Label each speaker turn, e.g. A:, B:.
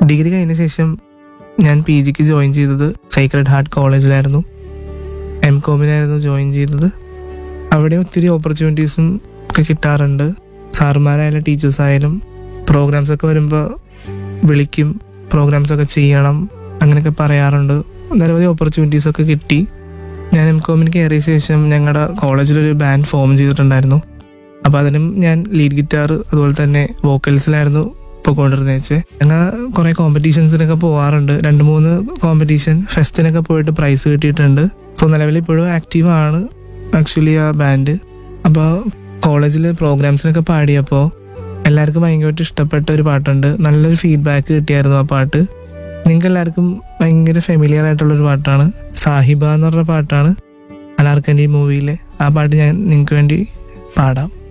A: degree കഴിഞ്ഞ ശേഷം ഞാൻ പി ജിക്ക് ജോയിൻ ചെയ്തത് സൈക്രഡ് ഹാർട്ട് കോളേജിലായിരുന്നു എം കോമിനായിരുന്നു ജോയിൻ ചെയ്തത് അവിടെ ഒത്തിരി ഓപ്പർച്യൂണിറ്റീസും ഒക്കെ കിട്ടാറുണ്ട് സാറുമാരായാലും ടീച്ചേഴ്സ് ആയാലും പ്രോഗ്രാംസ് ഒക്കെ വരുമ്പോൾ വിളിക്കും പ്രോഗ്രാംസ് ഒക്കെ ചെയ്യണം അങ്ങനെയൊക്കെ പറയാറുണ്ട് നിരവധി ഓപ്പർച്യൂണിറ്റീസ് ഒക്കെ കിട്ടി ഞാൻ എം കോമിന് കയറിയ ശേഷം ഞങ്ങളുടെ കോളേജിലൊരു ബാൻഡ് ഫോം ചെയ്തിട്ടുണ്ടായിരുന്നു അപ്പോൾ അതിനും ഞാൻ ലീഡ് ഗിറ്റാർ അതുപോലെ തന്നെ വോക്കൽസിലായിരുന്നു പോയിക്കൊണ്ടിരുന്നത് വെച്ച് ഞങ്ങൾ കുറേ കോമ്പറ്റീഷൻസിനൊക്കെ പോവാറുണ്ട് രണ്ട് മൂന്ന് കോമ്പറ്റീഷൻ ഫെസ്റ്റിനൊക്കെ പോയിട്ട് പ്രൈസ് കിട്ടിയിട്ടുണ്ട് സോ നിലവിൽ ഇപ്പോഴും ആക്റ്റീവ് ആണ് ആക്ച്വലി ആ ബാൻഡ് അപ്പോൾ കോളേജിൽ പ്രോഗ്രാംസിനൊക്കെ പാടിയപ്പോൾ എല്ലാവർക്കും ഭയങ്കരമായിട്ട് ഇഷ്ടപ്പെട്ട ഒരു പാട്ടുണ്ട് നല്ലൊരു ഫീഡ്ബാക്ക് കിട്ടിയായിരുന്നു ആ പാട്ട് നിങ്ങൾക്ക് എല്ലാവർക്കും ഭയങ്കര ഫെമിലിയർ ആയിട്ടുള്ള ഒരു പാട്ടാണ് സാഹിബ എന്ന് പറഞ്ഞ പാട്ടാണ് അനാർക്കൻ്റെ മൂവിയിലെ ആ പാട്ട് ഞാൻ നിങ്ങൾക്ക് വേണ്ടി പാടാം